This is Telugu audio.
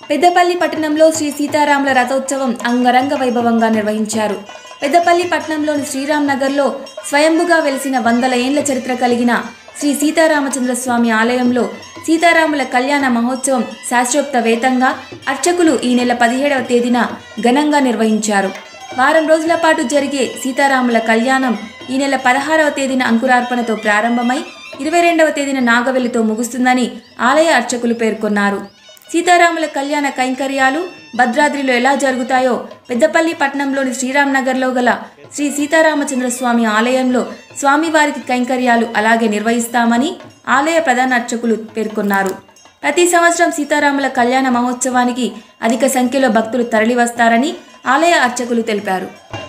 పెద్దపల్లి పట్టణంలో శ్రీ సీతారాముల రథోత్సవం అంగరంగ వైభవంగా నిర్వహించారు పెద్దపల్లి పట్టణంలోని శ్రీరామ్ నగర్లో స్వయంభుగా వెలిసిన వందల ఏండ్ల చరిత్ర కలిగిన శ్రీ సీతారామచంద్ర స్వామి ఆలయంలో సీతారాముల కళ్యాణ మహోత్సవం శాస్త్రోక్త వేతంగా అర్చకులు ఈ నెల పదిహేడవ తేదీన ఘనంగా నిర్వహించారు వారం రోజుల పాటు జరిగే సీతారాముల కళ్యాణం ఈ నెల పదహారవ తేదీన అంకురార్పణతో ప్రారంభమై ఇరవై రెండవ తేదీన నాగవెల్లితో ముగుస్తుందని ఆలయ అర్చకులు పేర్కొన్నారు సీతారాముల కళ్యాణ కైంకర్యాలు భద్రాద్రిలో ఎలా జరుగుతాయో పెద్దపల్లి పట్టణంలోని శ్రీరామ్ నగర్లో గల శ్రీ సీతారామచంద్ర స్వామి ఆలయంలో స్వామివారికి కైంకర్యాలు అలాగే నిర్వహిస్తామని ఆలయ ప్రధాన అర్చకులు పేర్కొన్నారు ప్రతి సంవత్సరం సీతారాముల కళ్యాణ మహోత్సవానికి అధిక సంఖ్యలో భక్తులు తరలివస్తారని ఆలయ అర్చకులు తెలిపారు